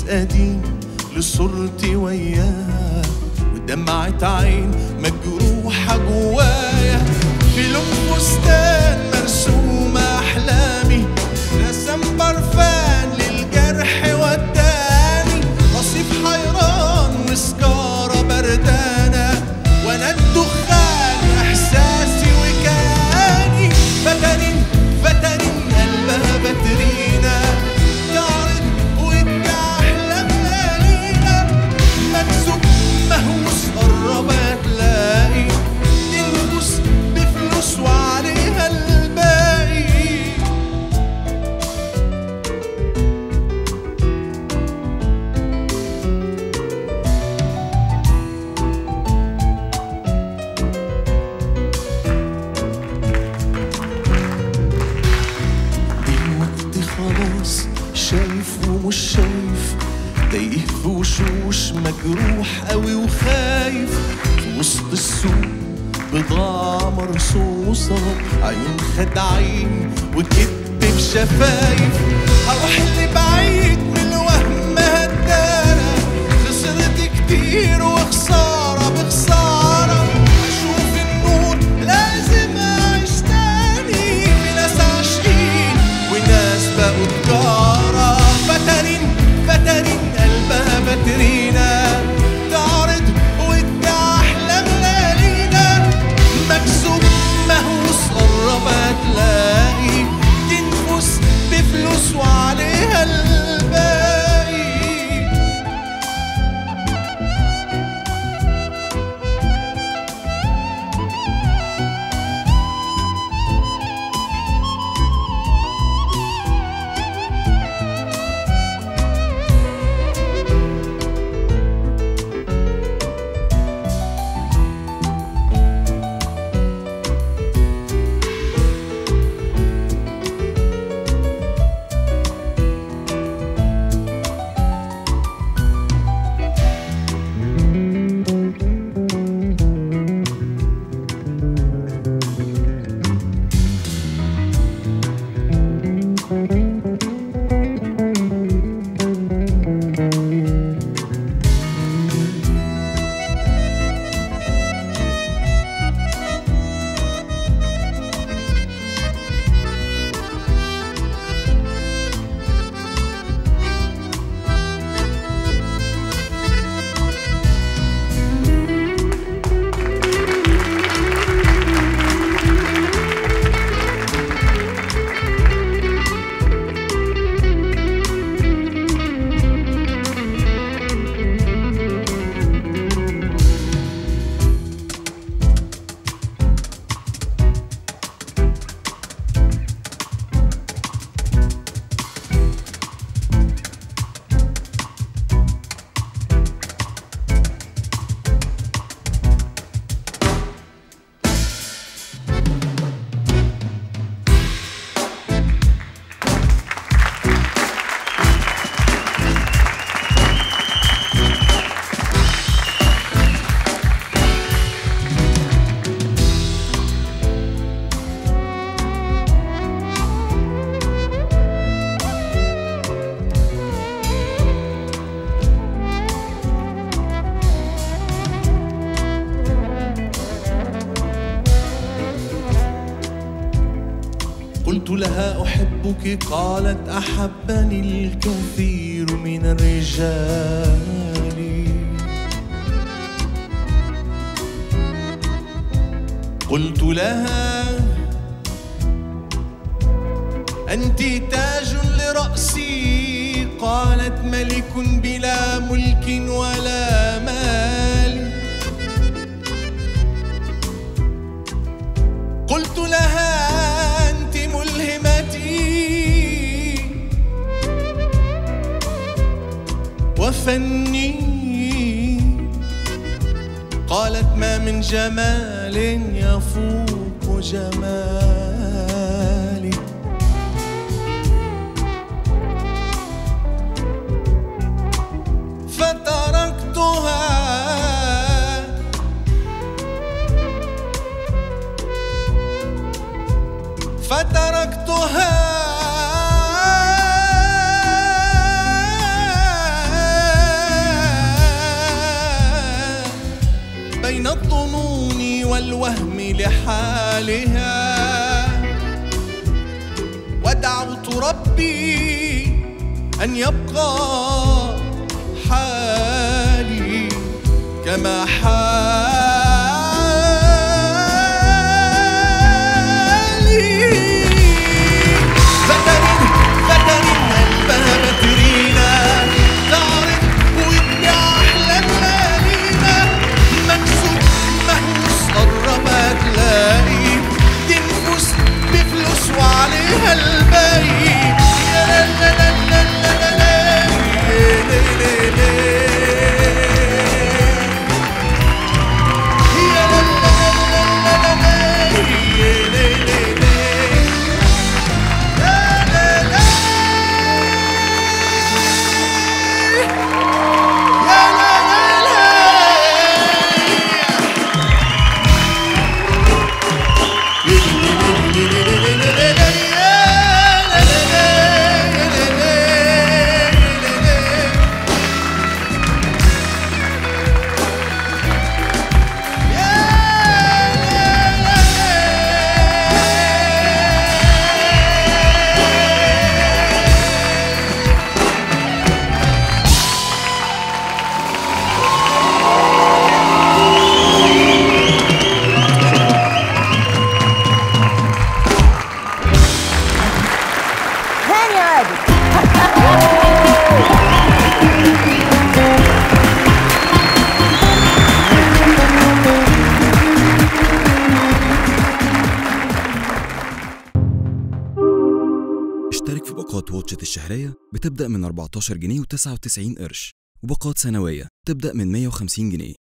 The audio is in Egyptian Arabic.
كاس قديم لصورتي وياه ودمعة عين مجروحة جوايا في لون فستان مرسومة أحلامي رسم برفان للجرح وداني رصيف حيران وسجارة بردانة وأنا الدخان إحساسي وكياني فترين فترين قلبها بترينا تعرض وتحلم ليالينا مكسوب مهووس قرب هتلاقي تنفس بفلوس وعليها الباقي دلوقتي خلاص شايف ومش شايف تايه في وشوش مجروح قوي وخايف في وسط السوق بضاعة مرصوصة عيون خدعين وكذب بشفايف هروح لبعيد من الوهم هدانا خسرت كتير وخسارة بخسارة أشوف النور لازم أعيش تاني في ناس عاشقين وناس بقوا تجارة فترين فترين قلبها بترينا تعرض وتحلم ليالينا مكسوب مهووس قرب هتلاقي تنفس بفلوس وعليها الباقي قلت لها أحبك قالت أحبني الكثير من الرجال قلت لها أنت تاج لرأسي قالت ملك بلا ملك ولا مال قلت لها أنت ملهمتي وفني قالت ما من جمال يفوق جمالي فتركتها فتركتها لحالها ودعوت ربي أن يبقى حالي كما حالي فترين فترين قلبها بترينا تعرف ودي أحلى ليالينا مكسوب مهووس قرب تلاقي دي نفوس بفلوس وعليها الباقي يا لا لا لا لا لا لا لا يا لي لي لي. يا لا لا لا لا لا لا يا لي لي لي. لا لا لا. يا لا لا لا. هاني عادل اشترك في باقات واتشت الشهرية بتبدأ من 14 جنيه و99 قرش وباقات سنوية تبدأ من 150 جنيه